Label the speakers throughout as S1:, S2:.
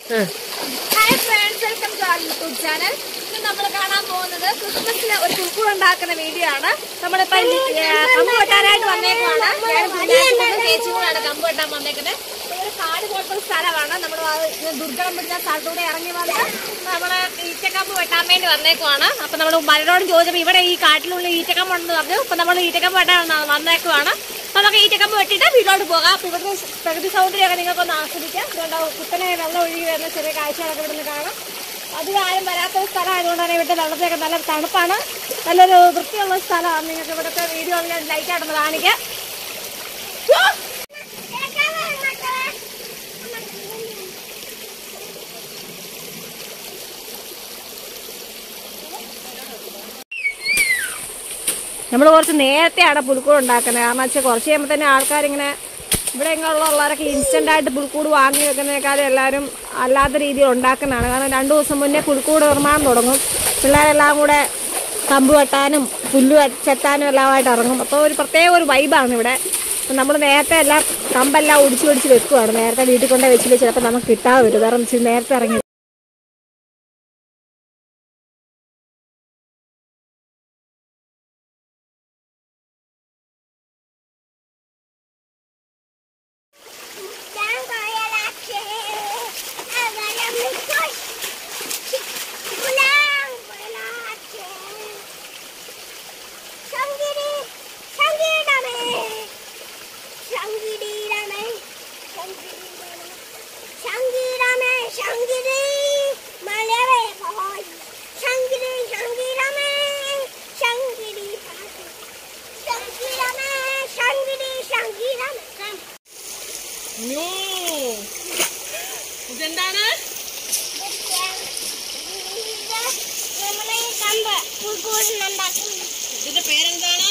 S1: Hi friends welcome to our YouTube channel ഇന്ന് നമ്മൾ കാണാൻ പോകുന്നത് ക്രിസ്മസിന് ഒരു കുൽക്കൂൾ ഉണ്ടാക്കുന്ന വീഡിയോ ആണ് നമ്മളിപ്പോ ഈ, ഏ, കമ്പ് വെട്ടാനായിട്ട് വന്നേക്കുവാണ് ഞാനും കുഞ്ഞാറ്റും ചേച്ചിയും കൂടെയാണ് കമ്പ് വെട്ടാൻ വന്നേക്കുന്നത് ഒരു കാട് പോലത്തെ ഒരു സ്ഥലമാണ് നമ്മൾ ദുർഗം പിടിച്ച സ്ഥലത്തൂടെ ഇറങ്ങി വന്ന് നമ്മള് ഈറ്റക്കമ്പ് വെട്ടാൻ വേണ്ടി വന്നേക്കുവാണ് അപ്പൊ നമ്മൾ മരനോട് ചോദിച്ചപ്പോൾ ഇവിടെ ഈ കാട്ടിലുള്ള ഈറ്റക്കമ്പ് ഉണ്ടെന്ന് പറഞ്ഞു അപ്പൊ നമ്മൾ ഈറ്റക്കമ്പ് വെട്ടാൻ വന്ന- വന്നേക്കുവാണ് അപ്പൊ നമുക്ക് ഈറ്റക്കമ്പ് വെട്ടിയിട്ട് വീട്ടിലോട്ട് പോകാം അപ്പൊ ഇവിടുത്തെ പ്രകൃതി സൗന്ദര്യമൊക്കെ നിങ്ങൾക്കൊന്ന് ആസ്വദിക്കാം ഇതുകൊണ്ടാവും കുത്തനെ വെള്ളം ഒഴുകി വരുന്ന ചെറിയ കാഴ്ചകളൊക്കെ ഇവിടുന്ന് കാണാം അധികം ആരും വരാത്ത ഒരു സ്ഥലമായതുകൊണ്ട് തന്നെ ഇവിടുത്തെ വെള്ളത്തിലൊക്കെ നല്ല തണുപ്പാണ് നല്ലൊരു വൃത്തിയുള്ള ഒരു സ്ഥലമാണ് നിങ്ങൾക്ക് ഇവിടുത്തെ വീഡിയോ ഞാൻ ലൈറ്റ് ആയിട്ടൊന്ന് കാണിക്കാം നമ്മൾ കുറച്ച് നേരത്തെയാണ് പുൽക്കൂട് ഉണ്ടാക്കുന്നത് കാരണം വെച്ചാൽ കുറച്ച് കഴിയുമ്പോൾ തന്നെ ആൾക്കാരിങ്ങനെ ഇവിടെ ഇങ്ങനെയുള്ള ഉള്ളവരൊക്കെ ഇൻസ്റ്റന്റ് ആയിട്ട് പുൽക്കൂട് വാങ്ങി വെക്കുന്നതിനേക്കാളും എല്ലാവരും അല്ലാത്ത രീതിയിൽ ഉണ്ടാക്കുന്നതാണ് കാരണം രണ്ടു ദിവസം മുന്നേ പുൽക്കൂട് നിർമ്മാണം തുടങ്ങും പിള്ളേരെല്ലാം കൂടെ കമ്പ് വെട്ടാനും പുല്ല് വെ- ചെത്താനും എല്ലാമായിട്ട് ഇറങ്ങും അപ്പോൾ ഒരു പ്രത്യേക ഒരു വൈബാണ് ഇവിടെ നമ്മൾ നേരത്തെ എല്ലാം കമ്പെല്ലാം ഒടിച്ച് ഒടിച്ച് വെക്കുവാണ് നേരത്തെ വീട്ടിൽ കൊണ്ടേ വെച്ചിട്ട് ചിലപ്പോൾ നമുക്ക് കിട്ടാതെ വരും കാരണം വെച്ചാൽ നേരത്തെ ഇറങ്ങി
S2: ഇതെന്താണ് ഇതിന്റെ പേരെന്താണ്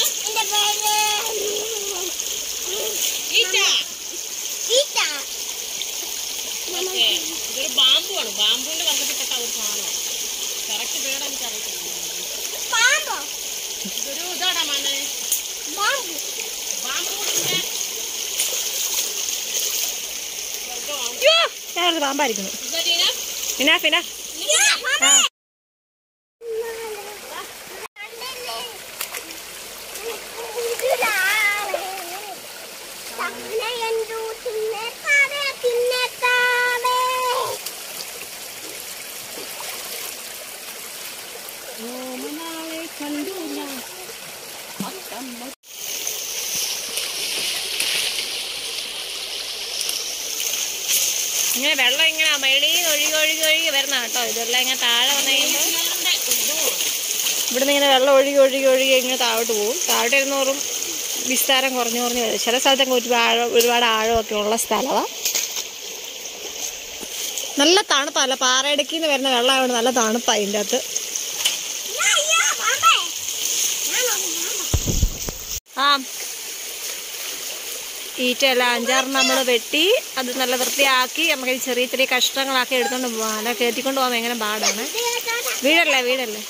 S2: ഈറ്റ ഓക്കേ. ഇതൊരു ബാമ്പുവാണ് ബാമ്പുവിന്റെ വർഗത്തിൽപ്പെട്ട ഒരു സാധനമാണ് കറക്റ്റ് പേര് എനിക്ക് അറിയത്തില്ല ഇതൊരു ഇതാടാ മനെ ബാമ്പു കൂടിന്റെ വർഗമാണ്
S1: ഞാനൊരു പാമ്പായിരിക്കുന്നു
S2: ഇതാ ടീന
S1: പിന്നെ പിന്നെ ഇങ്ങനെ വെള്ളം ഇങ്ങനെ മേളിൽ നിന്ന് ഒഴുകി ഒഴുകി ഒഴുകി വരുന്ന കേട്ടോ ഇതെല്ലാം ഇങ്ങനെ താഴെ വന്നു കഴിയുമ്പോൾ ഇവിടുന്ന് ഇങ്ങനെ വെള്ളം ഒഴുകി ഒഴുകി ഒഴുകി ഇങ്ങനെ താഴോട്ട് പോകും താഴോട്ട് ഇരുന്നോറും വിസ്താരം കുറഞ്ഞു കുറഞ്ഞു വരും ചില സ്ഥലത്തൊക്കെ ഒരുപാട് ആഴം ഒരുപാട് ആഴമൊക്കെ ഉള്ള സ്ഥലമാണ് നല്ല തണുപ്പല്ല പാറയിടയ്ക്ക് നിന്ന് വരുന്ന വെള്ളമായതുകൊണ്ട് നല്ല തണുപ്പാണ് ഇതിൻ്റെ അകത്ത് ആ ഈറ്റയെല്ലാം അഞ്ചാറ് നമ്മൾ വെട്ടി അത് നല്ല വൃത്തിയാക്കി നമുക്ക് ഈ ചെറിയ ചെറിയ കഷ്ണങ്ങളാക്കി എടുത്തോണ്ട് പോകാം അല്ല കയറ്റിക്കൊണ്ട് പോകാൻ ഭയങ്കര പാടാണ് വീടല്ലേ വീടല്ലേ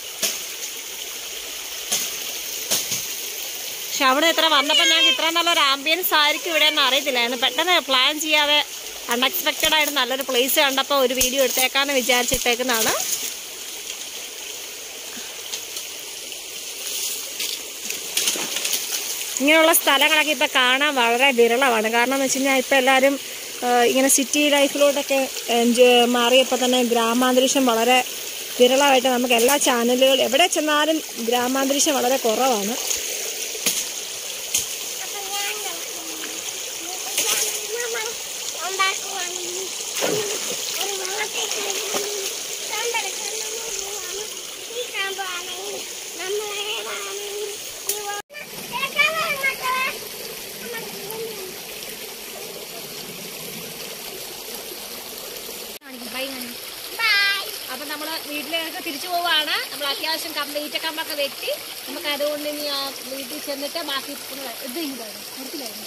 S1: പക്ഷെ അവിടെ ഇത്ര വന്നപ്പോൾ ഞങ്ങൾക്ക് ഇത്ര നല്ലൊരു ആംബിയൻസ് ആയിരിക്കും ഇവിടെ എന്ന് അറിയത്തില്ലായിരുന്നു പെട്ടെന്ന് പ്ലാൻ ചെയ്യാതെ അൺഎക്സ്പെക്റ്റഡ് ആയിട്ട് നല്ലൊരു പ്ലേസ് കണ്ടപ്പോൾ ഒരു വീഡിയോ എടുത്തേക്കാന്ന് വിചാരിച്ചിട്ടേക്കുന്നതാണ് ഇങ്ങനെയുള്ള സ്ഥലങ്ങളൊക്കെ ഇപ്പം കാണാൻ വളരെ വിരളമാണ് കാരണം എന്ന് വെച്ച് കഴിഞ്ഞാൽ ഇപ്പം എല്ലാവരും ആ, ഇങ്ങനെ സിറ്റി ലൈഫിലോട്ടൊക്കെ എൻജോയ് മാറിയപ്പോൾ തന്നെ ഗ്രാമാന്തരീക്ഷം വളരെ വിരളമായിട്ട് നമുക്ക് എല്ലാ ചാനലുകൾ എവിടെ ചെന്നാലും ഗ്രാമാന്തരീക്ഷം വളരെ കുറവാണ് അപ്പം നമ്മൾ വീട്ടിലേക്ക് തിരിച്ചു പോവാണ് നമ്മൾ അത്യാവശ്യം കംപ്ലീറ്റ് കമ്പൊക്കെ വെട്ടി നമുക്ക് അതുകൊണ്ട് ഇനി ആ വീട്ടിൽ ചെന്നിട്ട് ബാക്കി ഇത് ഇതാണ് നിർത്തിലായിരുന്നു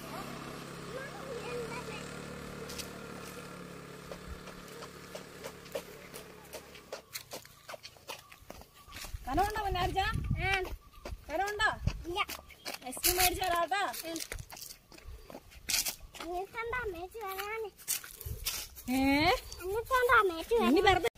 S1: കനമുണ്ടോ പൊന്നാരിച്ച കനമുണ്ടോ ഐസ്ക്രീം മേടിച്ചു തരാട്ടോ ഏ
S3: സമയത്ത്
S1: ഉണ്ണി വെറുതെ